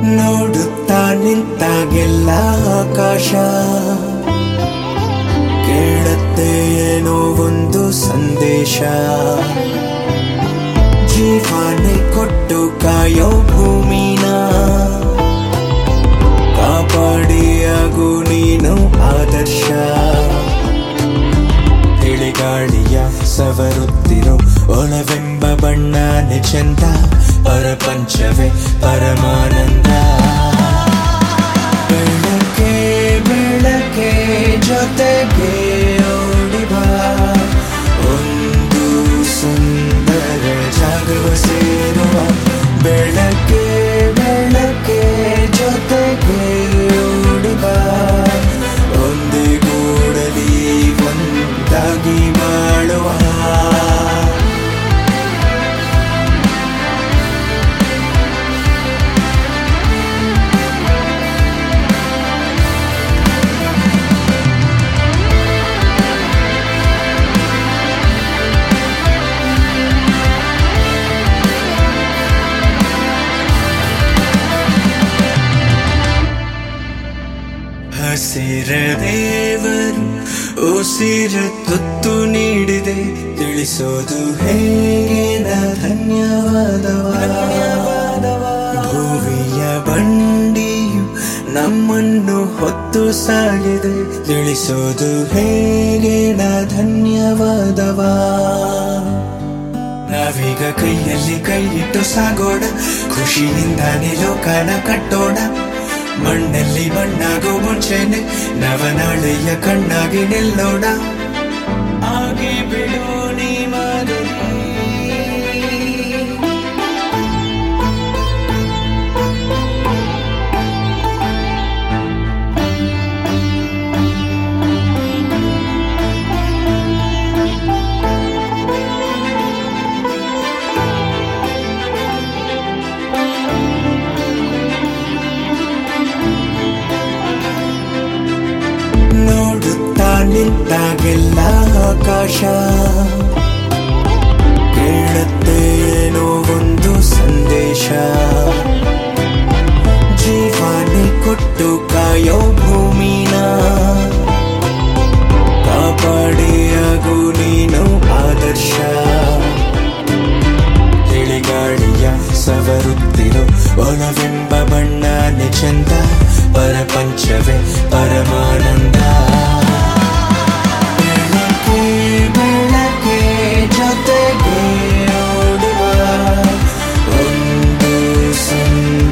ನೋಡುತ್ತಾ ನಿಂತಾಗೆಲ್ಲ ಆಕಾಶ ಕೇಳುತ್ತೆ ಏನೋ ಒಂದು ಸಂದೇಶ ಜೀವನೆ ಕೊಟ್ಟು ಕಾಯೋ ಭೂಮಿನ ಕಾಪಾಡಿಯಾಗು ನೀನು ಆದರ್ಶ ತಿಳಿಗಾಳಿಯ ಸವರುತ್ತಿರೋ ಒಳವೆಂಬ ಬಣ್ಣನೆ ಚಂದ ಪರಪಂಚವೇ ಪರಮಾನಂದ ಬೆಳಕೆ ಬೆಳಕೆ ಜೊತೆಗೆ ಓಡಿಬಾ ಒಂದು ಸುಂದರ ಜಾಗವ ಸೇರುವ ಬೆಳಕೆ ಬೆಳಕೆ ಜೊತೆಗೆ ಓಡಿಬಾ ಒಂದೇ ಗೂಡಲಿ ಒಂದಾಗಿ ಬಾಳುವ ಹಸಿರ ದೇವರು ಉಸಿರ ತುತ್ತು ನೀಡಿದೆ ತಿಳಿಸೋದು ಹೇಗೆ ನಾ ಧನ್ಯವಾದವ ಭೂಮಿಯ ಬಂಡಿಯು ನಮ್ಮನ್ನು ಹೊತ್ತು ಸಾಗಿದೆ ತಿಳಿಸೋದು ಹೇಗೆ ನಾ ಧನ್ಯವಾದವ ನಾವೀಗ ಕೈಯಲ್ಲಿ ಕೈ ಇಟ್ಟು ಸಾಗೋಣ ಖುಷಿಯಿಂದಾನೆ ಲೋಕನ ಕಟ್ಟೋಣ ಮಣ್ಣಲ್ಲಿ ಮಣ್ಣಾಗೋ ಮುಂಚೆನೆ ನವನಾಳೆಯ ಕಣ್ಣಾಗಿ ನಿಲ್ಲೋಣ ಆಗಿ ಬಿಡು ನೀ ಮಾದರಿ ನೋಡುತ್ತಾ ನಿಂತಾಗೆಲ್ಲ ಆಕಾಶ ಕೇಳುತ್ತೆ ಏನೋ ಒಂದು ಸಂದೇಶ ಜೀವನೆ ಕೊಟ್ಟು ಕಾಯೋ ಭೂಮಿನ ಕಾಪಾಡಿಯಾಗು ನೀನು ಆದರ್ಶ ತಿಳಿಗಾಳಿಯ ಸವರುತ್ತಿರೋ ಒಳವೆಂಬ ಬಣ್ಣನೆ ಚಂದ ಪರಪಂಚವೇ ಪರಮಾನಂದ ಬೆಳಕೆ ಬೆಳಕೆ ಜೊತೆಗೆ ಓಡುವ ಒಂದು ಸುಂದರ